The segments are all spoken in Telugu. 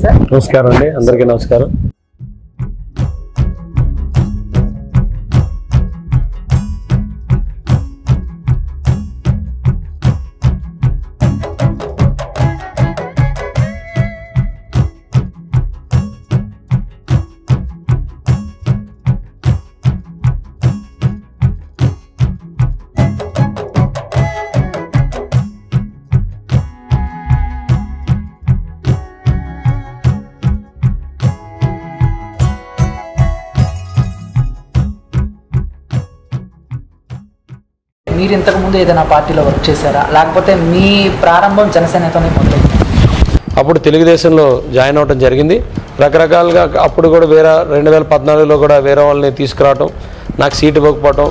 సార్ నమస్కారం అండి అందరికీ నమస్కారం మీరు ఇంతకు ముందు ఏదైనా పార్టీలో వర్క్ చేశారా లేకపోతే మీ ప్రారంభం జనసేనతోనే మొదలైంది అప్పుడు తెలుగుదేశంలో జాయిన్ అవ్వడం జరిగింది రకరకాలుగా అప్పుడు కూడా వేరే రెండు వేల పద్నాలుగులో కూడా వేరే వాళ్ళని తీసుకురావటం నాకు సీట్ ఇవ్వకపోవటం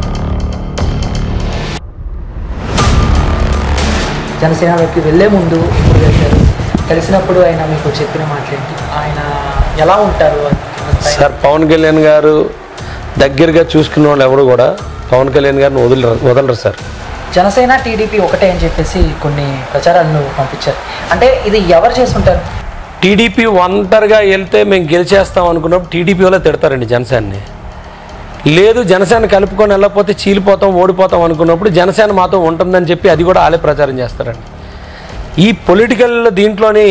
జనసేనలోకి వెళ్ళే ముందు ఇప్పుడు వెళ్ళారు కలిసినప్పుడు ఆయన మీకు చెప్పిన మాటలేంటి ఆయన ఎలా ఉంటారు అని సార్ పవన్ కళ్యాణ్ గారు దగ్గరగా చూసుకున్న వాళ్ళు ఎవరు కూడా పవన్ కళ్యాణ్ గారిని వదలరు వదలరు సార్ జనసేన టీడీపీ ఒకటే అని చెప్పేసి కొన్ని ప్రచారాలను పంపించారు అంటే ఇది ఎవరు చేస్తుంటారు టీడీపీ ఒంటరిగా వెళ్తే మేము గెలిచేస్తాం అనుకున్నప్పుడు టీడీపీ వాళ్ళే తిడతారండి జనసేనని లేదు జనసేన కలుపుకొని వెళ్ళకపోతే చీలిపోతాం ఓడిపోతాం అనుకున్నప్పుడు జనసేన మాతో ఉంటుందని చెప్పి అది కూడా వాళ్ళే ప్రచారం చేస్తారండి ఈ పొలిటికల్ దీంట్లోని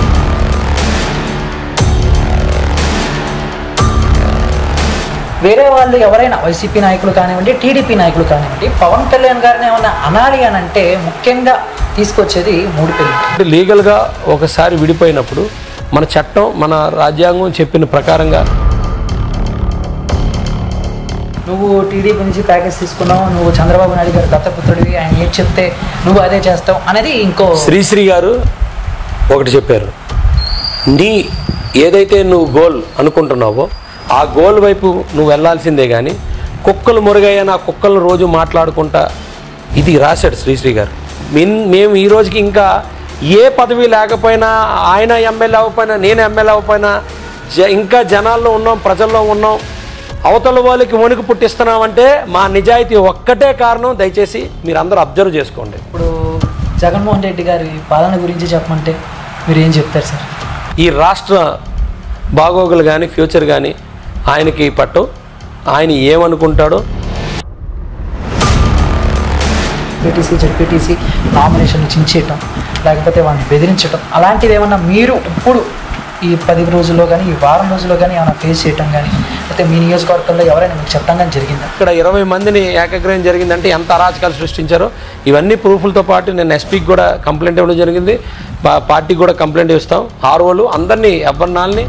వేరే వాళ్ళు ఎవరైనా వైసీపీ నాయకులు కానివ్వండి టీడీపీ నాయకులు కానివ్వండి పవన్ కళ్యాణ్ గారిని ఏమన్నా అనాలి అని అంటే ముఖ్యంగా తీసుకొచ్చేది మూడు పెళ్లి అంటే లీగల్గా ఒకసారి విడిపోయినప్పుడు మన చట్టం మన రాజ్యాంగం చెప్పిన ప్రకారంగా నువ్వు టీడీపీ నుంచి ప్యాకేజ్ తీసుకున్నావు నువ్వు చంద్రబాబు నాయుడు గారు దత్తపుత్రుడివి ఆయన ఏం చెప్తే నువ్వు అదే చేస్తావు అనేది ఇంకో శ్రీశ్రీ గారు ఒకటి చెప్పారు నీ ఏదైతే నువ్వు గోల్ అనుకుంటున్నావో ఆ గోల్ వైపు నువ్వు వెళ్ళాల్సిందే కానీ కుక్కలు మురుగయ్యని ఆ కుక్కలు రోజు మాట్లాడుకుంటా ఇది రాశాడు శ్రీశ్రీ గారు మిన్ మేము ఈ రోజుకి ఇంకా ఏ పదవి లేకపోయినా ఆయన ఎమ్మెల్యే అవ్వకపోయినా నేను ఎమ్మెల్యే అవ్వకపోయినా జ ఇంకా జనాల్లో ఉన్నాం ప్రజల్లో ఉన్నాం అవతల వాళ్ళకి వణుకు పుట్టిస్తున్నామంటే మా నిజాయితీ ఒక్కటే కారణం దయచేసి మీరు అందరూ అబ్జర్వ్ చేసుకోండి ఇప్పుడు జగన్మోహన్ రెడ్డి గారి పాలన గురించి చెప్పమంటే మీరు ఏం చెప్తారు సార్ ఈ రాష్ట్ర బాగోగులు కానీ ఫ్యూచర్ కానీ ఆయనకి పట్టు ఆయన ఏమనుకుంటాడో పీటీసీ జడ్పీటీసీ నామినేషన్లు చించేయటం లేకపోతే వాళ్ళని బెదిరించడం అలాంటివి ఏమన్నా మీరు ఇప్పుడు ఈ పది రోజుల్లో కానీ ఈ వారం రోజుల్లో కానీ ఏమైనా ఫేస్ చేయటం కానీ లేకపోతే మీ నియోజకవర్గంలో ఎవరైనా మీకు చెప్పడం కానీ జరిగిందా ఇక్కడ ఇరవై మందిని ఏకగ్రహం జరిగిందంటే ఎంత అరాచకాలు సృష్టించారో ఇవన్నీ ప్రూఫ్లతో పాటు నేను ఎస్పీకి కూడా కంప్లైంట్ ఇవ్వడం జరిగింది పా- పార్టీకి కూడా కంప్లైంట్ ఇస్తాం ఆర్ఓలు అందరినీ ఎవరినాల్ని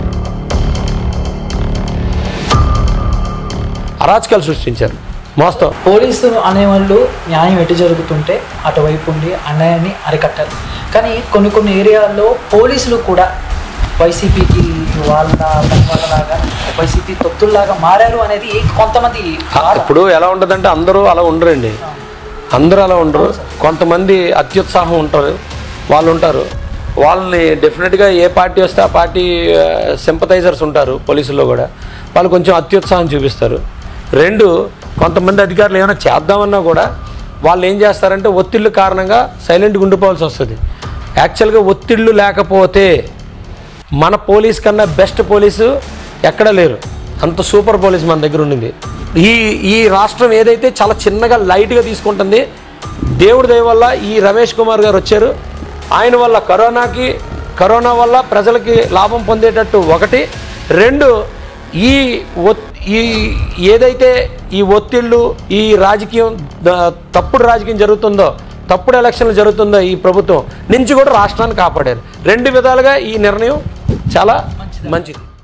అరాచకాలు సృష్టించారు మోస్తం పోలీసు అనేవాళ్ళు న్యాయం ఎటు జరుగుతుంటే అటువైపు ఉండి అన్యాయాన్ని అరికట్టారు కానీ కొన్ని కొన్ని ఏరియాల్లో పోలీసులు కూడా వైసీపీకి వాళ్ళ వాళ్ళలాగా వైసీపీ తొత్తుల్లాగా మారారు అనేది కొంతమంది వాదన. ఇప్పుడు ఎలా ఉంటుందంటే అందరూ అలా ఉండరండి అందరూ అలా ఉండరు కొంతమంది అత్యుత్సాహం ఉంటారు వాళ్ళు ఉంటారు వాళ్ళని డెఫినెట్గా ఏ పార్టీ వస్తే ఆ పార్టీ సింపథైజర్స్ ఉంటారు పోలీసుల్లో కూడా వాళ్ళు కొంచెం అత్యుత్సాహం చూపిస్తారు రెండు కొంతమంది అధికారులు ఏమైనా చేద్దామన్నా కూడా వాళ్ళు ఏం చేస్తారంటే ఒత్తిళ్ళు కారణంగా సైలెంట్గా ఉండిపోవాల్సి వస్తుంది యాక్చువల్గా ఒత్తిళ్ళు లేకపోతే మన పోలీస్ కన్నా బెస్ట్ పోలీసు ఎక్కడ లేరు అంత సూపర్ పోలీస్ మన దగ్గర ఉండింది ఈ ఈ రాష్ట్రం ఏదైతే చాలా చిన్నగా లైట్గా తీసుకుంటుంది దేవుడి దయ వల్ల ఈ రమేష్ కుమార్ గారు వచ్చారు ఆయన వల్ల కరోనాకి కరోనా వల్ల ప్రజలకి లాభం పొందేటట్టు ఒకటి రెండు ఈ ఒత్ ఈ ఏదైతే ఈ ఒత్తిళ్ళు ఈ రాజకీయం ద- తప్పుడు రాజకీయం జరుగుతుందో తప్పుడు ఎలక్షన్లు జరుగుతుందో ఈ ప్రభుత్వం నుంచి కూడా రాష్ట్రాన్ని కాపాడారు రెండు విధాలుగా ఈ నిర్ణయం చాలా మంచిది